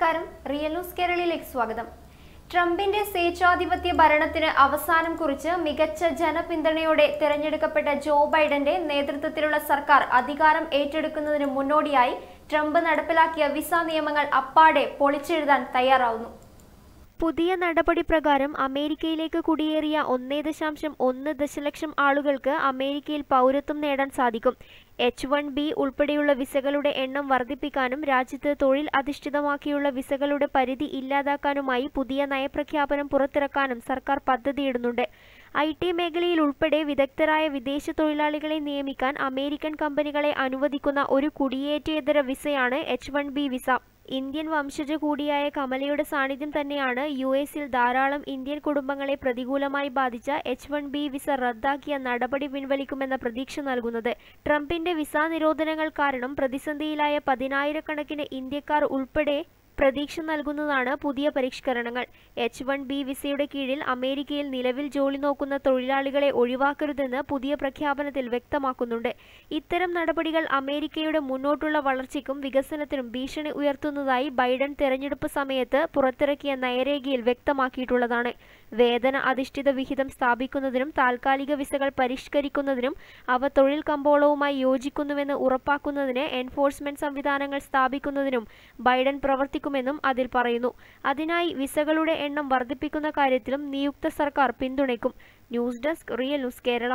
നമസ്കാരം real news കേരളയിലേക്ക് സ്വാഗതം ട്രംപിന്റെ സ്വേച്ഛാധിപത്യ ഭരണത്തിന് അവസാനം കുറിച്ച് മികച്ച ജനപിന്തുണയോടെ തിരഞ്ഞെടുക്കപ്പെട്ട ജോ ബൈഡന്റെ നേതൃത്വത്തിലുള്ള സർക്കാർ അധികാരം ഏറ്റെടുക്കുന്നതിന് മുന്നോടിയായി ട്രംപ് നടപ്പിലാക്കിയ വിസ നിയമങ്ങൾ അപ്പാടെ പൊളിച്ചെഴുതാൻ തയ്യാറാവുന്നു പുതിയ നടപടി പ്രകാരം അമേരിക്കയിലേക്ക് കുടിയേറിയ ഒന്നേ ദശാംശം ഒന്ന് ദശലക്ഷം ആളുകൾക്ക് അമേരിക്കയിൽ പൗരത്വം നേടാൻ സാധിക്കും എച്ച് വൺ ബി ഉൾപ്പെടെയുള്ള വിസകളുടെ എണ്ണം വർദ്ധിപ്പിക്കാനും രാജ്യത്ത് തൊഴിൽ അധിഷ്ഠിതമാക്കിയുള്ള വിസകളുടെ പരിധി ഇല്ലാതാക്കാനുമായി പുതിയ നയപ്രഖ്യാപനം പുറത്തിറക്കാനും സർക്കാർ പദ്ധതിയിടുന്നുണ്ട് ഐ ടി മേഖലയിൽ ഉൾപ്പെടെ വിദഗ്ധരായ വിദേശ തൊഴിലാളികളെ നിയമിക്കാൻ അമേരിക്കൻ കമ്പനികളെ അനുവദിക്കുന്ന ഒരു കുടിയേറ്റേതര വിസയാണ് H one B visa Indian വംശജ കൂടിയായ കമലയുടെ സാന്നിധ്യം തന്നെയാണ് യു എസിൽ ധാരാളം ഇന്ത്യൻ കുടുംബങ്ങളെ പ്രതികൂലമായി ബാധിച്ച എച്ച് വൺ ബി വിസ റദ്ദാക്കിയ നടപടി പിൻവലിക്കുമെന്ന പ്രതീക്ഷ നൽകുന്നത് ട്രംപിന്റെ വിസ നിരോധനങ്ങൾ കാരണം പ്രതിസന്ധിയിലായ പതിനായിരക്കണക്കിന് ഇന്ത്യക്കാർ ഉൾപ്പെടെ പ്രതീക്ഷ നൽകുന്നതാണ് പുതിയ പരിഷ്കരണങ്ങൾ എച്ച് വൺ ബി വിസയുടെ കീഴിൽ അമേരിക്കയിൽ നിലവിൽ ജോലി നോക്കുന്ന തൊഴിലാളികളെ ഒഴിവാക്കരുതെന്ന് പുതിയ പ്രഖ്യാപനത്തിൽ വ്യക്തമാക്കുന്നുണ്ട് ഇത്തരം നടപടികൾ അമേരിക്കയുടെ മുന്നോട്ടുള്ള വളർച്ചയ്ക്കും വികസനത്തിനും ഭീഷണി ഉയർത്തുന്നതായി ബൈഡൻ തെരഞ്ഞെടുപ്പ് സമയത്ത് പുറത്തിറക്കിയ നയരേഖയിൽ വ്യക്തമാക്കിയിട്ടുള്ളതാണ് വേതന അധിഷ്ഠിത വിഹിതം സ്ഥാപിക്കുന്നതിനും താൽക്കാലിക വിസകൾ പരിഷ്കരിക്കുന്നതിനും അവ തൊഴിൽ കമ്പോളവുമായി യോജിക്കുന്നുവെന്ന് ഉറപ്പാക്കുന്നതിന് എൻഫോഴ്സ്മെന്റ് സംവിധാനങ്ങൾ സ്ഥാപിക്കുന്നതിനും ബൈഡൻ പ്രവർത്തിക്കുമെന്നും അതിൽ പറയുന്നു അതിനായി വിസകളുടെ എണ്ണം വർദ്ധിപ്പിക്കുന്ന കാര്യത്തിലും നിയുക്ത സർക്കാർ പിന്തുണയ്ക്കും news desk real news Kerala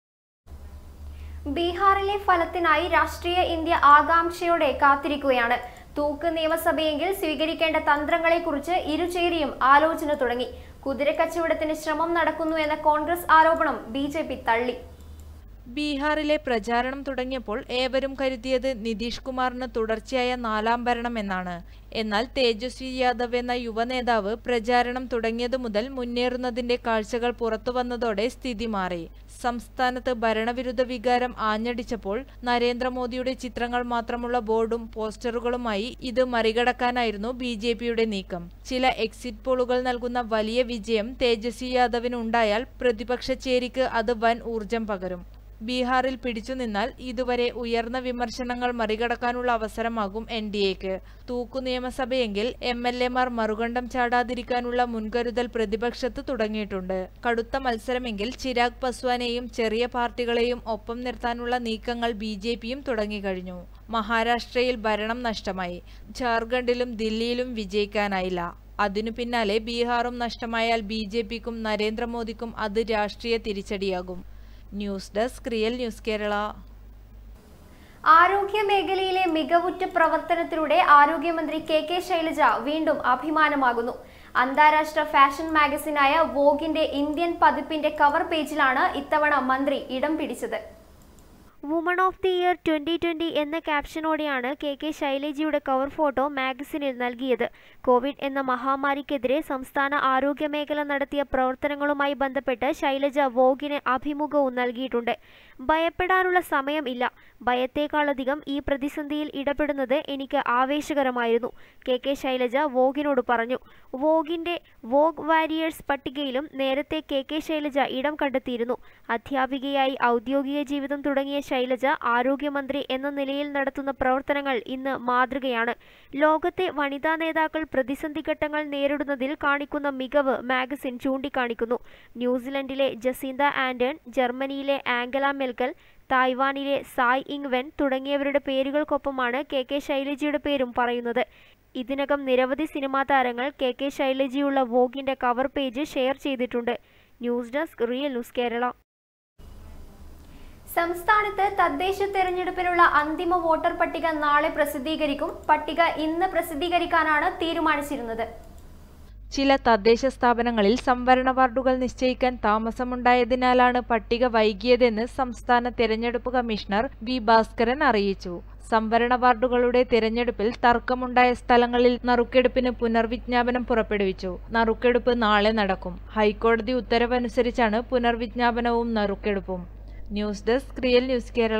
ബീഹാറിലെ ഫലത്തിനായി രാഷ്ട്രീയ ഇന്ത്യ ആകാംക്ഷയോടെ കാത്തിരിക്കുകയാണ് തൂക്ക് നിയമസഭയെങ്കിൽ സ്വീകരിക്കേണ്ട തന്ത്രങ്ങളെക്കുറിച്ച് ഇരുചേരിയും ആലോചന തുടങ്ങി കുതിരക്കച്ചവടത്തിന് ശ്രമം നടക്കുന്നു എന്ന കോൺഗ്രസ് ആരോപണം ബി തള്ളി ബീഹാറിലെ പ്രചാരണം തുടങ്ങിയപ്പോൾ ഏവരും കരുതിയത് നിതീഷ് കുമാറിന് തുടർച്ചയായ നാലാം ഭരണം എന്നാണ് എന്നാൽ തേജസ്വി യാദവ് എന്ന യുവനേതാവ് പ്രചാരണം തുടങ്ങിയതു മുതൽ മുന്നേറുന്നതിന്റെ കാഴ്ചകൾ പുറത്തു വന്നതോടെ സ്ഥിതി മാറി സംസ്ഥാനത്ത് ഭരണവിരുദ്ധ വികാരം ആഞ്ഞടിച്ചപ്പോൾ നരേന്ദ്രമോദിയുടെ ചിത്രങ്ങൾ മാത്രമുള്ള ബോർഡും പോസ്റ്ററുകളുമായി ഇത് മറികടക്കാനായിരുന്നു ബി ജെ പിയുടെ നീക്കം ചില എക്സിറ്റ് പോളുകൾ നൽകുന്ന വലിയ വിജയം തേജസ്വി യാദവിന് ഉണ്ടായാൽ പ്രതിപക്ഷ ചേരിക്ക് അത് വൻ ഊർജം പകരും ബീഹാറിൽ പിടിച്ചുനിന്നാൽ ഇതുവരെ ഉയർന്ന വിമർശനങ്ങൾ മറികടക്കാനുള്ള അവസരമാകും എൻ ഡി എക്ക് തൂക്കു നിയമസഭയെങ്കിൽ എം എൽ എമാർ മറുകണ്ഠം ചാടാതിരിക്കാനുള്ള മുൻകരുതൽ പ്രതിപക്ഷത്ത് തുടങ്ങിയിട്ടുണ്ട് കടുത്ത മത്സരമെങ്കിൽ ചിരാഗ് പസ്വാനെയും ചെറിയ പാർട്ടികളെയും ഒപ്പം നിർത്താനുള്ള നീക്കങ്ങൾ ബി ജെ പിയും തുടങ്ങിക്കഴിഞ്ഞു മഹാരാഷ്ട്രയിൽ ഭരണം നഷ്ടമായി ജാർഖണ്ഡിലും ദില്ലിയിലും വിജയിക്കാനായില്ല അതിനു പിന്നാലെ ബീഹാറും നഷ്ടമായാൽ ബി ജെ പിക്കും നരേന്ദ്രമോദിക്കും അത് രാഷ്ട്രീയ തിരിച്ചടിയാകും news desk real news Kerala ആരോഗ്യ മേഖലയിലെ മികവുറ്റ പ്രവർത്തനത്തിലൂടെ ആരോഗ്യമന്ത്രി കെ കെ ശൈലജ വീണ്ടും അഭിമാനമാകുന്നു അന്താരാഷ്ട്ര ഫാഷൻ മാഗസിനായ വോഗിന്റെ ഇന്ത്യൻ പതിപ്പിന്റെ കവർ പേജിലാണ് ഇത്തവണ മന്ത്രി ഇടം പിടിച്ചത് woman of the year twenty twenty എന്ന ക്യാപ്ഷനോടെയാണ് കെ കെ ശൈലജയുടെ കവർ ഫോട്ടോ മാഗസിനിൽ നൽകിയത് കോവിഡ് എന്ന മഹാമാരിക്കെതിരെ സംസ്ഥാന ആരോഗ്യ മേഖല നടത്തിയ പ്രവർത്തനങ്ങളുമായി ബന്ധപ്പെട്ട് ശൈലജ വോഗിന് അഭിമുഖവും നൽകിയിട്ടുണ്ട് ഭയപ്പെടാനുള്ള സമയം ഇല്ല ഭയത്തേക്കാളധികം ഈ പ്രതിസന്ധിയിൽ ഇടപെടുന്നത് എനിക്ക് ആവേശകരമായിരുന്നു കെ കെ ശൈലജ വോഗിനോട് പറഞ്ഞു വോഗിന്റെ വോഗ് വാരിയേഴ്സ് പട്ടികയിലും നേരത്തെ കെ കെ ശൈലജ ഇടം കണ്ടെത്തിയിരുന്നു അധ്യാപികയായി ഔദ്യോഗിക ജീവിതം തുടങ്ങിയ ശൈലജ ആരോഗ്യമന്ത്രി എന്ന നിലയിൽ നടത്തുന്ന പ്രവർത്തനങ്ങൾ ഇന്ന് മാതൃകയാണ് ലോകത്തെ വനിതാ നേതാക്കൾ പ്രതിസന്ധി ഘട്ടങ്ങൾ നേരിടുന്നതിൽ കാണിക്കുന്ന മികവ് മാഗസിൻ ചൂണ്ടിക്കാണിക്കുന്നു ന്യൂസിലൻഡിലെ ജസീന്ത ആൻഡൺ ജർമ്മനിയിലെ ആംഗല മെൽക്കൽ തായ്വാനിലെ സായ് ഇങ് വെൻ തുടങ്ങിയവരുടെ പേരുകൾക്കൊപ്പമാണ് കെ കെ ശൈലജയുടെ പേരും പറയുന്നത് ഇതിനകം നിരവധി സിനിമാ താരങ്ങൾ കെ കെ ശൈലജയുള്ള വോഗിന്റെ കവർ പേജ് ഷെയർ ചെയ്തിട്ടുണ്ട് news desk real news Kerala സംസ്ഥാനത്ത് തദ്ദേശ തെരഞ്ഞെടുപ്പിനുള്ള അന്തിമ വോട്ടർ പട്ടിക നാളെ പ്രസിദ്ധീകരിക്കും പട്ടിക ഇന്ന് പ്രസിദ്ധീകരിക്കാനാണ് തീരുമാനിച്ചിരുന്നത് ചില തദ്ദേശ സ്ഥാപനങ്ങളിൽ സംവരണ വാർഡുകൾ നിശ്ചയിക്കാൻ താമസമുണ്ടായതിനാലാണ് പട്ടിക വൈകിയതെന്ന് സംസ്ഥാന തെരഞ്ഞെടുപ്പ് കമ്മീഷണർ വി ഭാസ്കരൻ അറിയിച്ചു സംവരണ വാർഡുകളുടെ തിരഞ്ഞെടുപ്പിൽ തർക്കമുണ്ടായ സ്ഥലങ്ങളിൽ നറുക്കെടുപ്പിന് പുനർവിജ്ഞാപനം പുറപ്പെടുവിച്ചു നറുക്കെടുപ്പ് നാളെ നടക്കും ഹൈക്കോടതി ഉത്തരവനുസരിച്ചാണ് പുനർവിജ്ഞാപനവും നറുക്കെടുപ്പും news desk real news Kerala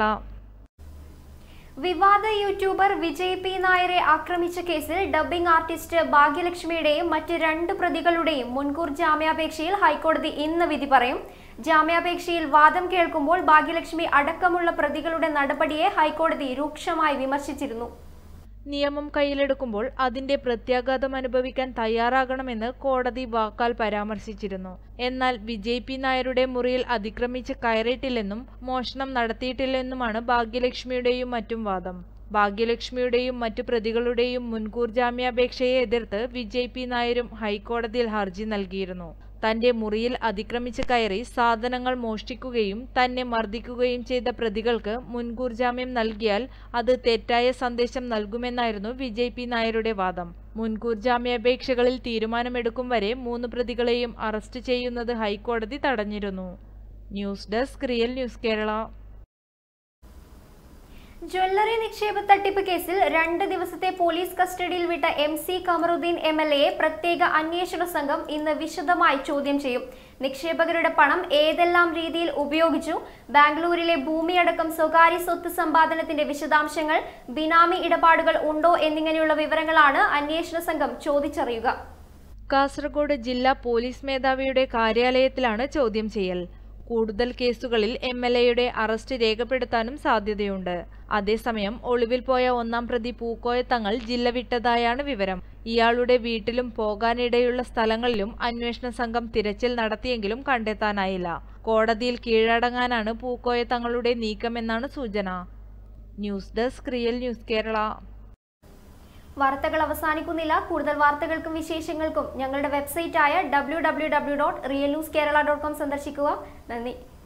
വിവാദ യൂട്യൂബർ വിജയ് പി നായരെ ആക്രമിച്ച കേസിൽ ഡബ്ബിംഗ് ആർട്ടിസ്റ്റ് ഭാഗ്യലക്ഷ്മിയുടെയും മറ്റ് രണ്ട് പ്രതികളുടെയും മുൻകൂർ ജാമ്യാപേക്ഷയിൽ ഹൈക്കോടതി ഇന്ന് വിധി പറയും ജാമ്യാപേക്ഷയിൽ വാദം കേൾക്കുമ്പോൾ ഭാഗ്യലക്ഷ്മി അടക്കമുള്ള പ്രതികളുടെ നടപടിയെ ഹൈക്കോടതി രൂക്ഷമായി വിമർശിച്ചിരുന്നു നിയമം കയ്യിലെടുക്കുമ്പോൾ അതിന്റെ പ്രത്യാഘാതം അനുഭവിക്കാൻ തയ്യാറാകണമെന്ന് കോടതി വാക്കാൽ പരാമർശിച്ചിരുന്നു എന്നാൽ വിജയ് പി നായരുടെ മുറിയിൽ അതിക്രമിച്ച് കയറിയിട്ടില്ലെന്നും മോഷണം നടത്തിയിട്ടില്ലെന്നുമാണ് ഭാഗ്യലക്ഷ്മിയുടെയും മറ്റും വാദം ഭാഗ്യലക്ഷ്മിയുടെയും മറ്റു പ്രതികളുടെയും മുൻകൂർ ജാമ്യാപേക്ഷയെ എതിർത്ത് വിജയ് പി നായരും ഹൈക്കോടതിയിൽ ഹർജി നൽകിയിരുന്നു തന്റെ മുറിയിൽ അതിക്രമിച്ച് കയറി സാധനങ്ങൾ മോഷ്ടിക്കുകയും തന്നെ മർദ്ദിക്കുകയും ചെയ്ത പ്രതികൾക്ക് മുൻകൂർ ജാമ്യം നൽകിയാൽ അത് തെറ്റായ സന്ദേശം നൽകുമെന്നായിരുന്നു വിജയ് പി നായരുടെ വാദം മുൻകൂർ ജാമ്യാപേക്ഷകളിൽ തീരുമാനമെടുക്കും വരെ മൂന്ന് പ്രതികളെയും അറസ്റ്റ് ചെയ്യുന്നത് ഹൈക്കോടതി തടഞ്ഞിരുന്നു news desk real news Kerala jewellery നിക്ഷേപ തട്ടിപ്പ് കേസിൽ രണ്ട് ദിവസത്തെ പോലീസ് കസ്റ്റഡിയിൽ വിട്ട M C Kamaruddin M L എയെ പ്രത്യേക അന്വേഷണ സംഘം ഇന്ന് വിശദമായി ചോദ്യം ചെയ്യും നിക്ഷേപകരുടെ പണം ഏതെല്ലാം രീതിയിൽ ഉപയോഗിച്ചു ബാംഗ്ലൂരിലെ ഭൂമിയടക്കം സ്വകാര്യ സ്വത്ത് സമ്പാദനത്തിന്റെ വിശദാംശങ്ങൾ ബിനാമി ഇടപാടുകൾ ഉണ്ടോ എന്നിങ്ങനെയുള്ള വിവരങ്ങളാണ് അന്വേഷണ സംഘം ചോദിച്ചറിയുക കാസർഗോഡ് ജില്ലാ പോലീസ് മേധാവിയുടെ കാര്യാലയത്തിലാണ് ചോദ്യം ചെയ്യൽ കൂടുതൽ കേസുകളിൽ എം എൽ എയുടെ അറസ്റ്റ് രേഖപ്പെടുത്താനും സാധ്യതയുണ്ട് അതേസമയം ഒളിവിൽ പോയ ഒന്നാം പ്രതി പൂക്കോയ തങ്ങൾ ജില്ല വിട്ടതായാണ് വിവരം ഇയാളുടെ വീട്ടിലും പോകാനിടയുള്ള സ്ഥലങ്ങളിലും അന്വേഷണ സംഘം തിരച്ചിൽ നടത്തിയെങ്കിലും കണ്ടെത്താനായില്ല കോടതിയിൽ കീഴടങ്ങാനാണ് പൂക്കോയ തങ്ങളുടെ നീക്കമെന്നാണ് സൂചന news desk real news Kerala വാർത്തകൾ അവസാനിക്കുന്നില്ല കൂടുതൽ വാർത്തകൾക്കും വിശേഷങ്ങൾക്കും ഞങ്ങളുടെ വെബ്സൈറ്റായ W W W dot real news Kerala dot com സന്ദർശിക്കുക നന്ദി